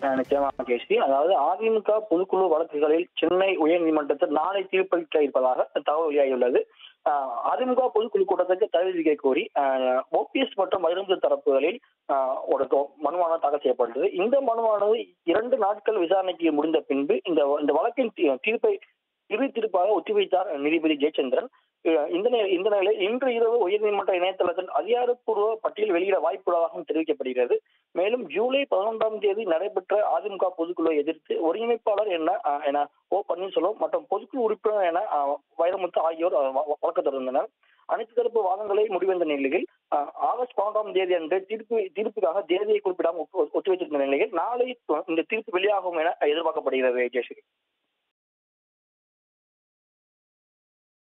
அஹ் நிச்சயமாக கேசி அதாவது அதிமுக பொதுக்குழு வழக்குகளில் சென்னை உயர்நீதிமன்றத்தில் நாளை தீர்ப்பளிக்க இருப்பதாக தகவல் வெளியாகியுள்ளது அஹ் அதிமுக பொதுக்குழு கூட்டத்துக்கு தகுதி கோரி ஓபிஎஸ் மற்றும் வைரந்து தரப்புகளில் அஹ், ஒரு தொ- மனுவானது தாக்கல் செய்யப்பட்டது இந்த மனுவானது இரண்டு நாட்கள் விசாரணைக்கு முடிந்த பின்பு இந்த இந்த வழக்கின் தீ- தீர்ப்பை இறுதி தீர்ப்பாக ஒத்திவைத்தார் நீதிபதி ஜெயச்சந்திரன் அஹ் இந்த நிலை- இந்த நிலையில் இன்று இரவு உயர்நீதிமன்ற இணையதளத்தில் அதிகாரப்பூர்வ பட்டியல் வெளியிட வாய்ப்புள்ளதாகவும் தெரிவிக்கப்படுகிறது மேலும் ஜூலை பதினொன்றாம் தேதி நடைபெற்ற அதிமுக பொதுக்குழுவை எதிர்த்து ஒருங்கிணைப்பாளர் என அஹ், என ஓ பன்னீர்செல்வம் மற்றும் பொதுக்குழு உறுப்பினர் என அஹ், வைரமுத்து ஆகியோர் அஹ், வ- வழக்கு தொடர்ந்தனர் அனைத்து தரப்பு வாதங்களை முடிவந்த நிலையில் அஹ், ஆகஸ்ட் பன்னெண்டாம் தேதி அன்று தீர்ப்பு தீர்ப்புக்காக தேதியை குறிப்பிடாமல் ஒத்து- ஒத்திவைத்திருந்த நிலையில் நாளை இந்த தீர்ப்பு வெளியாகும் என எதிர்பார்க்கப்படுகிறது ஜெயஸ்ரீ